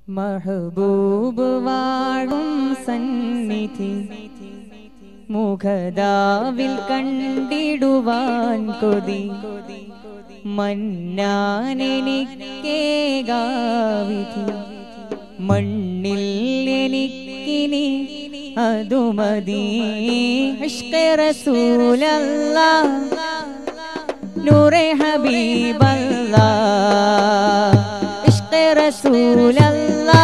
മഹബൂബ് വാഴും സന്നിധി മുഖദാവിൽ കണ്ടിടുവാൻ കൊതി മന്നാനെനിക്കേകാവിധി മണ്ണിൽ എനിക്കിനി അതുമതി ഇഷ്കെ റസൂലല്ലാ നൂറെ ഹബീബല്ലാ ഇഷ്കെ റസൂലല്ലാ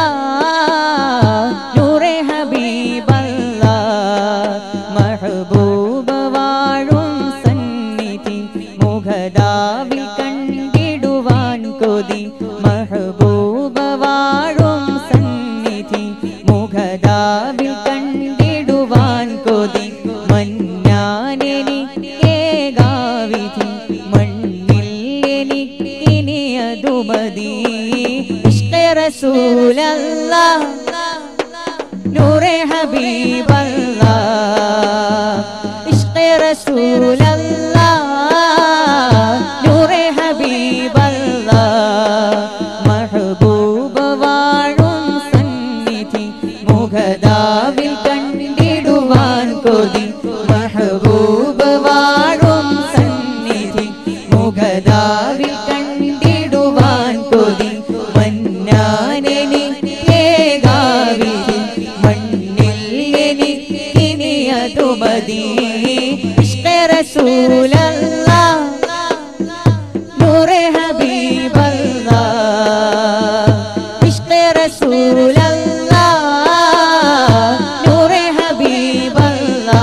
നൂറെ ഹബീബല്ലാ മഹബൂബ് വാഴും സന്നിധി മുഖദാവിൽ കണ്ടിടുവാൻ കൊതി മഹബൂബ് വാഴും സന്നിധി മുഖദാവിൽ കണ്ടിടുവാൻ കൊതി മഞ്ഞാനെനിക്കേകാവിധി മണ്ണിൽ എനിക്കിനി അതുമതി ഇഷ്കെ റസൂലല്ലാ നൂറെ ഹബീബല്ലാ ഇഷ്കെ റസൂലല്ലാ നൂറെ ഹബീബല്ലാ മഹബൂബ് വാഴും സന്നിധി മുഖദാവിൽ കണ്ടിടുവാൻ കൊതി മഹബൂബ് വാഴും സന്നിധി മുഖദാവിൽ കണ്ടിടുവാൻ കൊതി മന്നാനെനിക്കേകാവിധി മണ്ണിൽ എനിക്കിനി അതുമതി ഇഷ്കെ റസൂലല്ലാ നൂറെ ഹബീബല്ലാ ഇഷ്കെ റസൂലല്ലാ നൂറെ ഹബീബല്ലാ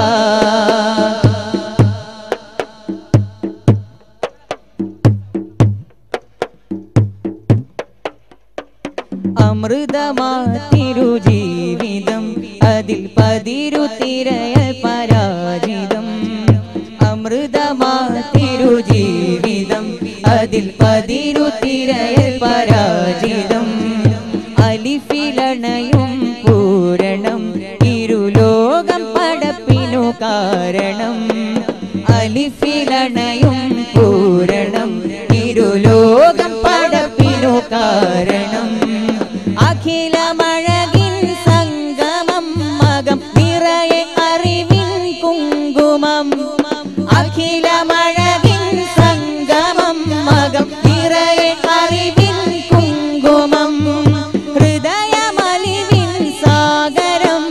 അമൃതമാതിരു ജീവിതം അതിൽ പതിരു തിരയ പരാജിതം അമൃതമാതിരു ജീവിതം അതിൽ പതിരു തിരയ പരാജിതം അലിഫിലണയും പൂരണം ഇരുലോകം പടപ്പിനു കാരണം അലിഫിലണയും പൂരണം ഇരുലോകം പടപ്പിനു കാരണം അഖിലമഴകിൻ സംഗമം മകം നിറയെ അറിവിൻ കുങ്കുമം അഖിലമഴകിൻ സംഗമം മകം നിറയെ അറിവിൻ കുങ്കുമം ഹൃദയമലിവിൻ സാഗരം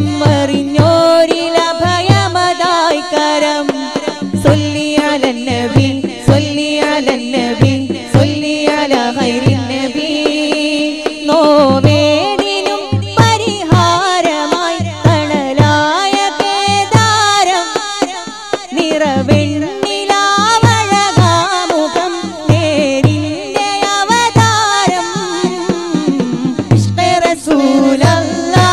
അറിഞ്ഞോരിലഭയമതായി കരം സൊല്ലിയാലൻ നബി സൊല്ലിയാലൻ നബി സൊല്ലിയാല ഖൈറിൻ നബി നോവേദിനും പരിഹാരമായി തണലായ കേദാരം നിറവെണ്ണിലാവഴകാമുഖം നേരിന്റെ അവതാരം ഇഷ്കെ റസൂലല്ലാ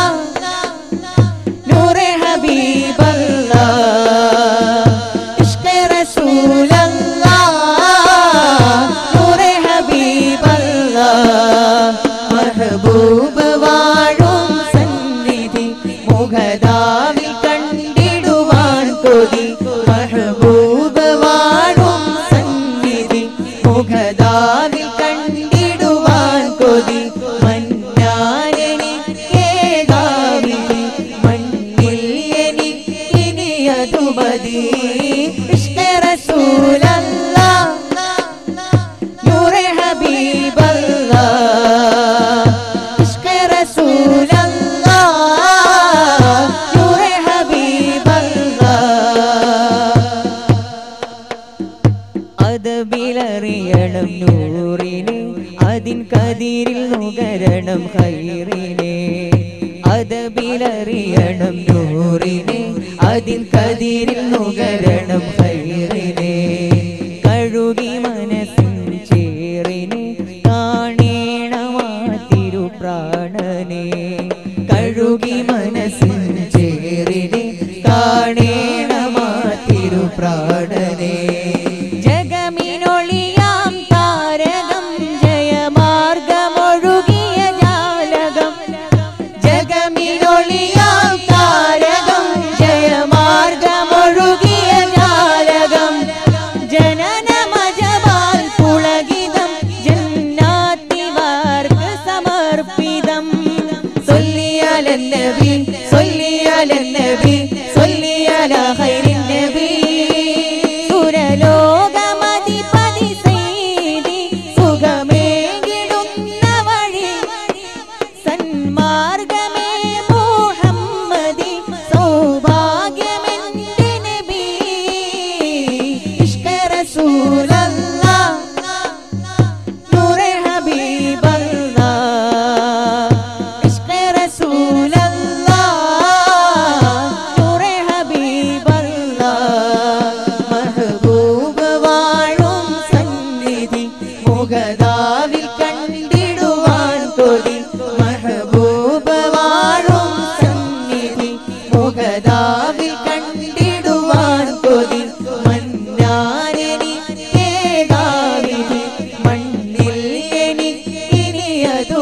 നൂറെ ഹബീബല്ലാ ഇഷ്കെ റസൂലല്ലാ നൂറെ ഹബീബല്ലാ മഹബൂബ് വാഴും സന്നിധി മുഖദാവിൽ കണ്ടിടുവാൻ കൊതി മഹബൂബ് വാഴും സന്നിധി മുഖദാവിൽ കണ്ടിടുവാൻ കൊതി മഞ്ഞാനെനിക്കേകാവിധി മണ്ണിൽ എനിക്കിനി അതുമതി ഇഷ്കെ റസൂലല്ലാ നൂറെ ഹബീബല്ലാ ഇഷ്കെ റസൂലല്ലാ നൂറെ ഹബീബല്ലാ അതബിലറിയണം നൂറിനെ അതിൻ കതിരിൽ നുകരണം ഹൈറിനെ അതബിലറിയണം നൂറിനെ അതിൻ കതിരിൽ നുകരണം ഹൈറിനെ കഴുകി മനസ്സിൻ ചേറിനെ കാണേണമാ തിരുപ്രാണനെ കഴുകി മനസ്സിൻ ചേറിനെ കാണേണമാ തിരുപ്രാണനെ ജഗമിനൊളിയാം താരകം ജയമാർഗമൊഴുകിയ ജാലകം ജഗമിനൊളിയാം താരകം ജയമാർഗമൊഴുകിയ ജാലകം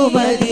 മദീന